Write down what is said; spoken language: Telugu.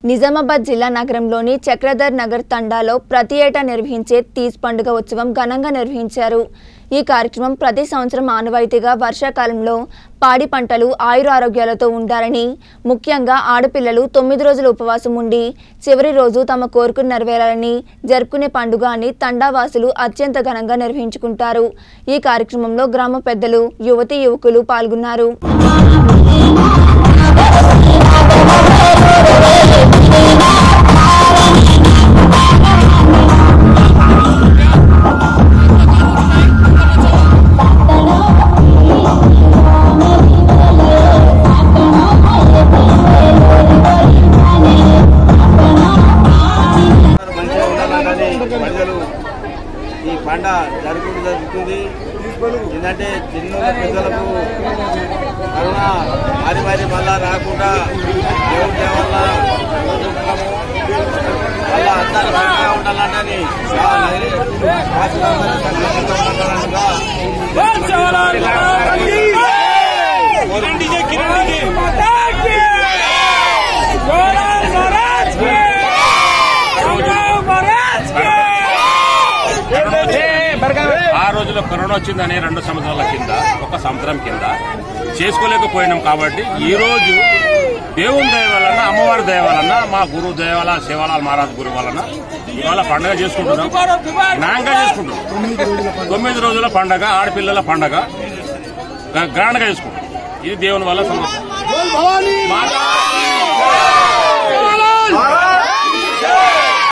నిజామాబాద్ జిల్లా నగరంలోని చక్రధర్ నగర్ తండాలో ప్రతి ఏటా నిర్వహించే తీజ్ పండుగ ఉత్సవం ఘనంగా నిర్వహించారు ఈ కార్యక్రమం ప్రతి సంవత్సరం ఆనవాయితీగా వర్షాకాలంలో పాడి పంటలు ఆయుర ఆరోగ్యాలతో ఉండాలని ముఖ్యంగా ఆడపిల్లలు తొమ్మిది రోజులు ఉపవాసం ఉండి చివరి రోజు తమ కోరికలు నెరవేరాలని జరుపుకునే పండుగ అని తండావాసులు అత్యంత ఘనంగా నిర్వహించుకుంటారు ఈ కార్యక్రమంలో గ్రామ పెద్దలు యువతీ యువకులు పాల్గొన్నారు మంచిగా ఉండాలని ప్రజలు ఈ పంట జరుపుకుంటూ జరుగుతుంది ఏంటంటే చిన్న పెద్దలకు కరోనా మరి మరి మళ్ళా రాకుండా దేవుడి దేవల్ల కోరుకుంటున్నాము. మళ్ళా అందరూ మంచిగా ఉండాలని వాసులందరూ సంతోషంగా ఉండాలనగా ఆ రోజులో కరోనా వచ్చిందని రెండు సంవత్సరాల కింద ఒక సంవత్సరం కింద చేసుకోలేకపోయినాం కాబట్టి ఈ రోజు దేవుని దయ వలన అమ్మవారి దయ వలన మా గురువు దయ వల్ల శివలాల్ మహారాజ్ గురువు వలన ఇవాళ పండగ చేసుకుంటున్నాం ఘనంగా చేసుకుంటున్నాం తొమ్మిది రోజుల పండగ ఆడపిల్లల పండగ గ్రాండ్ గా చేసుకుంటాం ఇది దేవుని వల్ల సంతోషం మాతా